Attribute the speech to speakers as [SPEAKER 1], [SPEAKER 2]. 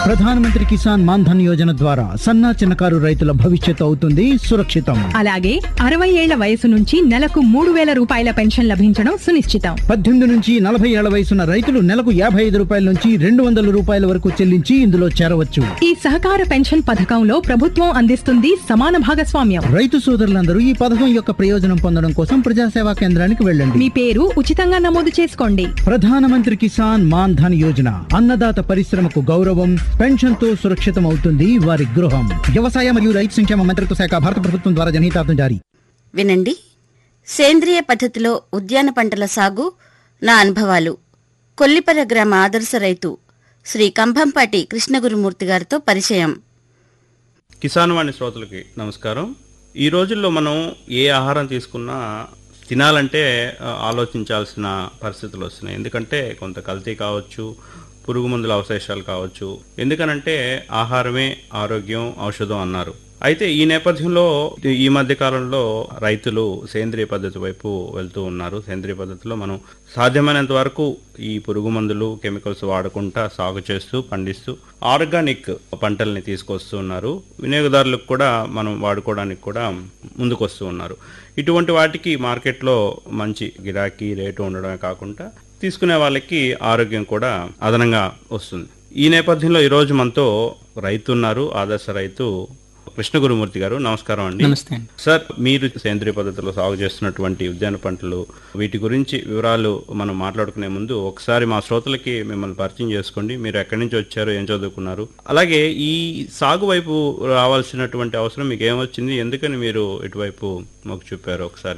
[SPEAKER 1] ప్రధానమంత్రి కిసాన్ మాన్ ధన్ యోజన ద్వారా సన్నా చిన్నకారు రైతుల భవిష్యత్తు అవుతుంది సురక్షితం
[SPEAKER 2] అలాగే అరవై ఏళ్ల వయసు నుంచి నెలకు మూడు వేల రూపాయల పెన్షన్ లభించడం సునిశ్చితం
[SPEAKER 1] పద్దెనిమిది నుంచి నలభై ఏళ్ల వయసున్న రైతులు నెలకు యాభై ఐదు రూపాయల నుంచి రెండు వందల రూపాయల వరకు చెల్లించి ఇందులో చేరవచ్చు
[SPEAKER 2] ఈ సహకార పెన్షన్ పథకంలో ప్రభుత్వం అందిస్తుంది సమాన భాగస్వామ్యం
[SPEAKER 1] రైతు సోదరులందరూ ఈ పథకం యొక్క ప్రయోజనం పొందడం కోసం ప్రజాసేవా కేంద్రానికి వెళ్ళండి
[SPEAKER 2] మీ పేరు ఉచితంగా నమోదు చేసుకోండి
[SPEAKER 1] ప్రధానమంత్రి కిసాన్ మాన్ ధన్ యోజన అన్నదాత పరిశ్రమకు గౌరవం పెన్షన్ తో సురక్షితం అవుతుంది వారి గృహం వ్యవసాయ మరియు రైతు సంక్షేమ మంత్రిత్వ శాఖ భారత ప్రభుత్వం ద్వారా జనహితార్థం జారీ
[SPEAKER 3] వినండి సేంద్రియ పద్ధతిలో ఉద్యాన పంటల సాగు నా అనుభవాలు కొల్లిపర గ్రామ ఆదర్శ రైతు శ్రీ కంభంపాటి కృష్ణగురుమూర్తి గారితో పరిచయం
[SPEAKER 4] కిసాన్ వాణి శ్రోతలకి నమస్కారం ఈ రోజుల్లో మనం ఏ ఆహారం తీసుకున్నా తినాలంటే ఆ, ఆలోచించాల్సిన పరిస్థితులు వస్తున్నాయి ఎందుకంటే కొంత కల్తీ కావచ్చు పురుగు మందుల అవశేషాలు కావచ్చు ఎందుకనంటే ఆహారమే ఆరోగ్యం ఔషధం అన్నారు అయితే ఈ నేపథ్యంలో ఈ మధ్య కాలంలో రైతులు సేంద్రియ పద్ధతి వైపు వెళ్తూ ఉన్నారు సేంద్రియ పద్ధతిలో మనం సాధ్యమైనంత వరకు ఈ పురుగు మందులు కెమికల్స్ వాడకుండా సాగు చేస్తూ పండిస్తూ ఆర్గానిక్ పంటల్ని తీసుకొస్తూ ఉన్నారు వినియోగదారులకు కూడా మనం వాడుకోవడానికి కూడా ముందుకొస్తూ ఉన్నారు ఇటువంటి వాటికి మార్కెట్లో మంచి గిరాకీ రేటు ఉండడమే కాకుండా తీసుకునే వాళ్ళకి ఆరోగ్యం కూడా అదనంగా వస్తుంది ఈ నేపథ్యంలో ఈరోజు మనతో రైతు ఉన్నారు ఆదర్శ రైతు కృష్ణ గురుమూర్తి గారు నమస్కారం అండి
[SPEAKER 5] నమస్తే అండి
[SPEAKER 4] సార్ మీరు సేంద్రియ పద్ధతిలో సాగు చేస్తున్నటువంటి ఉద్యాన పంటలు వీటి గురించి వివరాలు మనం మాట్లాడుకునే ముందు ఒకసారి మా శ్రోతలకి మిమ్మల్ని పరిచయం చేసుకోండి మీరు ఎక్కడి నుంచి వచ్చారు ఏం చదువుకున్నారు అలాగే ఈ సాగు వైపు రావాల్సినటువంటి అవసరం మీకు ఏమొచ్చింది ఎందుకని మీరు ఇటువైపు మొగ్గు చూపారు ఒకసారి